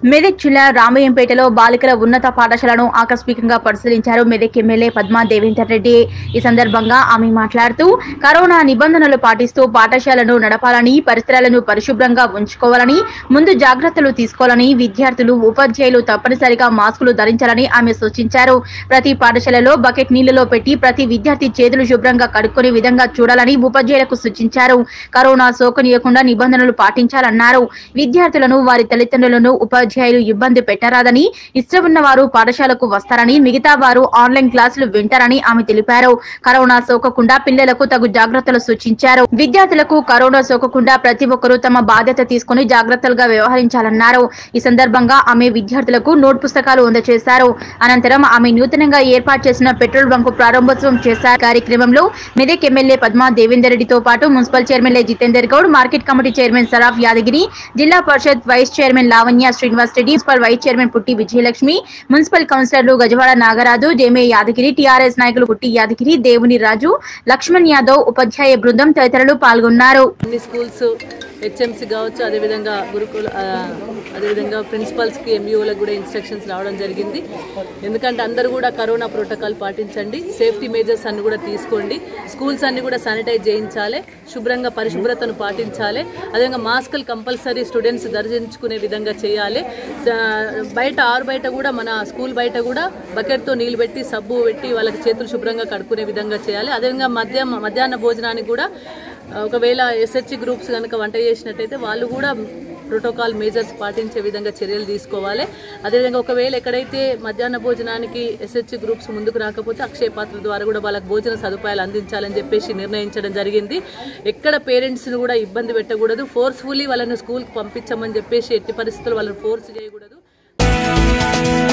మెదక్ జిల్లా రామయ్యంపేటలో బాలికల ఉన్నత పాఠశాలను ఆకస్మికంగా పరిశీలించారు మెదక్ ఎమ్మెల్యే పద్మా దేవేందర్ రెడ్డి ఈ సందర్భంగా ఆమె మాట్లాడుతూ కరోనా నిబంధనలు పాటిస్తూ పాఠశాలను నడపాలని పరిసరాలను పరిశుభ్రంగా ఉంచుకోవాలని ముందు జాగ్రత్తలు తీసుకోవాలని విద్యార్థులు ఉపాధ్యాయులు తప్పనిసరిగా మాస్కులు ధరించాలని ఆమె సూచించారు ప్రతి పాఠశాలలో బకెట్ నీళ్లలో పెట్టి ప్రతి విద్యార్థి చేతులు శుభ్రంగా కడుక్కునే విధంగా చూడాలని ఉపాధ్యాయులకు సూచించారు కరోనా సోకనీయకుండా నిబంధనలు పాటించాలన్నారు విద్యార్థులను వారి తల్లిదండ్రులను ఉపాధ్యాయులు ఇబ్బంది పెట్టరాదని ఇష్టం ఉన్న వారు పాఠశాలకు వస్తారని మిగతా వారు ఆన్లైన్ క్లాసులు వింటారని ఆమె తెలిపారు కరోనా సోకకుండా పిల్లలకు తగు జాగ్రత్తలు సూచించారు విద్యార్థులకు కరోనా సోకకుండా ప్రతి ఒక్కరూ తమ బాధ్యత తీసుకుని జాగ్రత్తలుగా వ్యవహరించాలన్నారు ఈ సందర్భంగా ఆమె విద్యార్థులకు నోట్ పుస్తకాలు అందజేశారు అనంతరం ఆమె నూతనంగా ఏర్పాటు చేసిన పెట్రోల్ బంకు ప్రారంభోత్సవం చేశారు కార్యక్రమంలో మెదక్ ఎమ్మెల్యే పద్మా దేవేందర్ రెడ్డితో పాటు municipal chairman Jitender Goud market committee chairman Saraf Yadagiri Zilla Parishad vice chairman Lavanya Srinivas Reddy municipal vice chairman Putti Vijayalakshmi municipal కౌన్సిలర్లు గజవాడ నాగరాజు జేమే యాదగిరి టీఆర్ఎస్ నాయకులు పుట్టి యాదగిరి దేవుని రాజు లక్ష్మణ్ యాదవ్ ఉపాధ్యాయ బృందం తదితరులు పాల్గొన్నారు అన్ని స్కూల్స్ హెచ్ఎంసీ కావచ్చు అదేవిధంగా గురుకుల ఆ, అదేవిధంగా ప్రిన్సిపల్స్కి ఎంఈఓలకు కూడా ఇన్స్ట్రక్షన్స్ రావడం జరిగింది ఎందుకంటే అందరూ కూడా కరోనా ప్రోటోకాల్ పాటించండి సేఫ్టీ మెజర్స్ అన్ని కూడా తీసుకోండి స్కూల్స్ అన్ని కూడా శానిటైజ్ చేయించాలి శుభ్రంగా పరిశుభ్రతను పాటించాలి అదేవిధంగా మాస్కులు కంపల్సరీ స్టూడెంట్స్ ధరించుకునే విధంగా చేయాలి ఆ, బయట ఆరు బయట కూడా మన స్కూల్ బయట కూడా బకెట్తో నీళ్ళు పెట్టి సబ్బు పెట్టి వాళ్ళకి చేతులు శుభ్రంగా కడుక్కునే విధంగా చేయాలి అదేవిధంగా మధ్య మధ్యాహ్న భోజనానికి కూడా ఆ, ఒకవేళ ఎస్హెచ్ గ్రూప్స్ కనుక వంట చేసినట్టయితే వాళ్ళు కూడా ప్రోటోకాల్ మేజర్స్ పాటించే విధంగా చర్యలు తీసుకోవాలి అదేవిధంగా ఒకవేళ ఎక్కడైతే మధ్యాహ్న భోజనానికి ఎస్హెచ్ గ్రూప్స్ ముందుకు రాకపోతే అక్షయ పాత్ర ద్వారా కూడా వాళ్ళకి భోజన సదుపాయాలు అందించాలని చెప్పేసి నిర్ణయించడం జరిగింది ఎక్కడ పేరెంట్స్ని కూడా ఇబ్బంది పెట్టకూడదు ఫోర్స్ఫుల్లీ వాళ్ళని స్కూల్కి పంపించమని చెప్పేసి ఎట్టి పరిస్థితుల్లో వాళ్ళని ఫోర్స్ చేయకూడదు